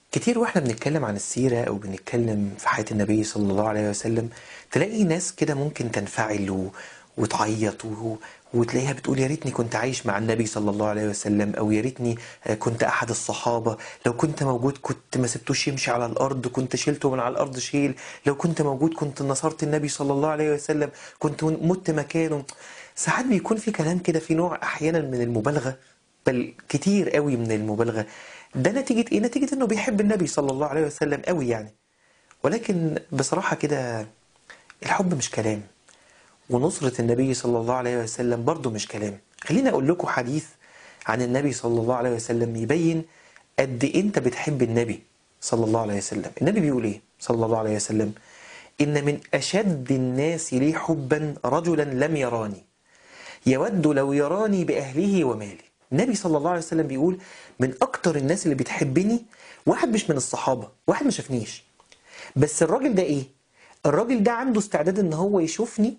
كتير واحنا بنتكلم عن السيرة أو بنتكلم في حياة النبي صلى الله عليه وسلم تلاقي ناس كده ممكن تنفعل و... وتعيط و... وتلاقيها بتقول يا ريتني كنت عايش مع النبي صلى الله عليه وسلم أو يا ريتني كنت أحد الصحابة لو كنت موجود كنت ما سبتوش يمشي على الأرض كنت شيلته من على الأرض شيل لو كنت موجود كنت نصرت النبي صلى الله عليه وسلم كنت مت مكانه ساعات بيكون في كلام كده في نوع أحيانا من المبالغة بل كتير قوي من المبالغة ده نتيجة ايه؟ نتيجة انه بيحب النبي صلى الله عليه وسلم قوي يعني ولكن بصراحة كده الحب مش كلام ونصرة النبي صلى الله عليه وسلم برضه مش كلام خليني اقول لكم حديث عن النبي صلى الله عليه وسلم يبين قد إيه انت بتحب النبي صلى الله عليه وسلم النبي بيقول ايه صلى الله عليه وسلم ان من اشد الناس لي حبا رجلا لم يراني يود لو يراني باهله ومالي النبي صلى الله عليه وسلم بيقول من اكتر الناس اللي بتحبني واحد مش من الصحابه واحد ما شافنيش بس الراجل ده ايه الراجل ده عنده استعداد ان هو يشوفني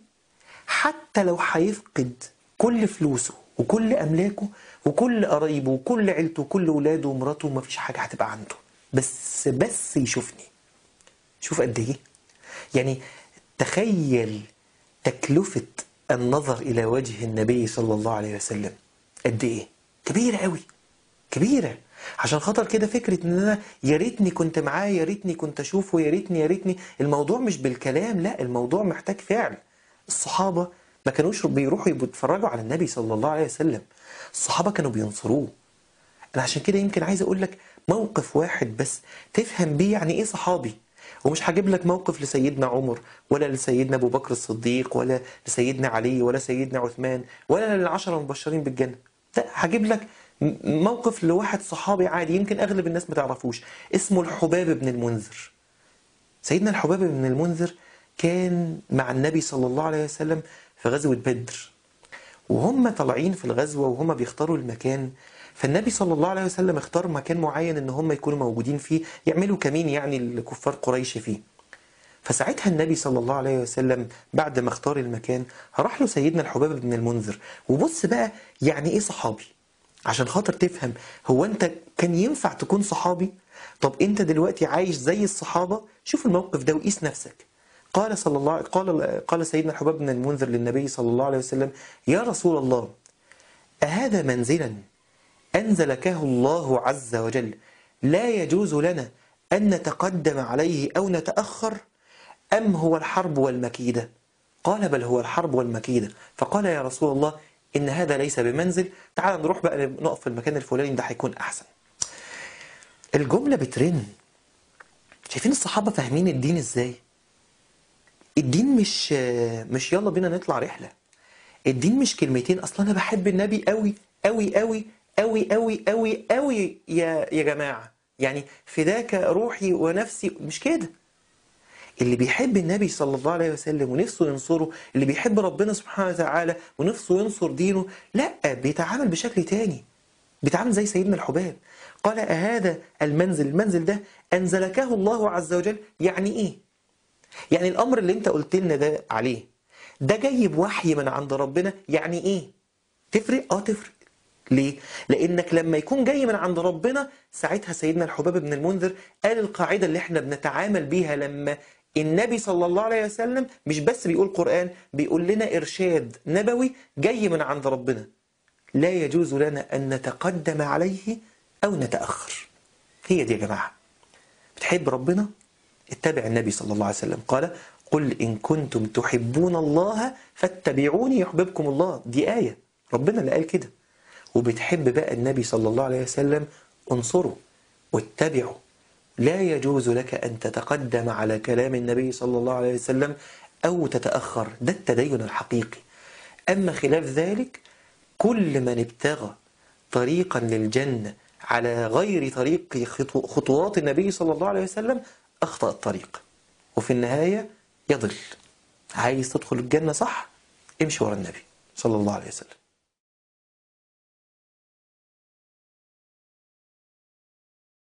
حتى لو هيفقد كل فلوسه وكل املاكه وكل قرايبه وكل عيلته وكل ولاده ومراته ومفيش حاجه هتبقى عنده بس بس يشوفني شوف قد ايه يعني تخيل تكلفه النظر الى وجه النبي صلى الله عليه وسلم قد ايه كبيره قوي كبيره عشان خاطر كده فكره ان انا يا ريتني كنت معاه يا ريتني كنت اشوفه يا ريتني يا ريتني الموضوع مش بالكلام لا الموضوع محتاج فعل الصحابه ما كانوش بيروحوا يتفرجوا على النبي صلى الله عليه وسلم الصحابه كانوا بينصروه انا عشان كده يمكن عايز اقول لك موقف واحد بس تفهم بيه يعني ايه صحابي ومش هجيب لك موقف لسيدنا عمر ولا لسيدنا ابو بكر الصديق ولا لسيدنا علي ولا سيدنا عثمان ولا للعشره المبشرين بالجنه لا هجيب لك موقف لواحد صحابي عادي يمكن اغلب الناس ما تعرفوش اسمه الحباب بن المنذر سيدنا الحباب بن المنذر كان مع النبي صلى الله عليه وسلم في غزوه بدر وهم طالعين في الغزوه وهم بيختاروا المكان فالنبي صلى الله عليه وسلم اختار مكان معين ان هم يكونوا موجودين فيه يعملوا كمين يعني لكفار قريش فيه فساعتها النبي صلى الله عليه وسلم بعد ما اختار المكان راح له سيدنا الحباب بن المنذر وبص بقى يعني ايه صحابي عشان خاطر تفهم هو انت كان ينفع تكون صحابي طب انت دلوقتي عايش زي الصحابه شوف الموقف ده وقيس نفسك قال صلى الله قال قال سيدنا الحباب بن المنذر للنبي صلى الله عليه وسلم يا رسول الله أهذا منزلا أنزلكه الله عز وجل لا يجوز لنا أن نتقدم عليه أو نتأخر أم هو الحرب والمكيدة قال بل هو الحرب والمكيدة فقال يا رسول الله إن هذا ليس بمنزل تعال نروح بقى نقف في المكان الفلاني ده هيكون أحسن الجملة بترن شايفين الصحابة فاهمين الدين إزاي الدين مش مش يلا بينا نطلع رحلة الدين مش كلمتين أصلا أنا بحب النبي قوي قوي قوي قوي قوي قوي قوي يا يا جماعة يعني فداك روحي ونفسي مش كده اللي بيحب النبي صلى الله عليه وسلم ونفسه ينصره اللي بيحب ربنا سبحانه وتعالى ونفسه ينصر دينه لا بيتعامل بشكل تاني بيتعامل زي سيدنا الحباب قال أهذا المنزل المنزل ده أنزلكه الله عز وجل يعني إيه يعني الأمر اللي أنت قلت لنا ده عليه ده جاي بوحي من عند ربنا يعني إيه تفرق؟ آه تفرق ليه؟ لأنك لما يكون جاي من عند ربنا ساعتها سيدنا الحباب بن المنذر قال القاعدة اللي احنا بنتعامل بيها لما النبي صلى الله عليه وسلم مش بس بيقول قرآن بيقول لنا إرشاد نبوي جاي من عند ربنا لا يجوز لنا أن نتقدم عليه أو نتأخر هي دي يا جماعة بتحب ربنا اتبع النبي صلى الله عليه وسلم قال قل إن كنتم تحبون الله فاتبعوني يحببكم الله دي آية ربنا اللي قال كده وبتحب بقى النبي صلى الله عليه وسلم انصره واتبعه لا يجوز لك أن تتقدم على كلام النبي صلى الله عليه وسلم أو تتأخر ده التدين الحقيقي أما خلاف ذلك كل من ابتغى طريقا للجنة على غير طريق خطوات النبي صلى الله عليه وسلم أخطأ الطريق وفي النهاية يضل عايز تدخل الجنة صح امشي ورا النبي صلى الله عليه وسلم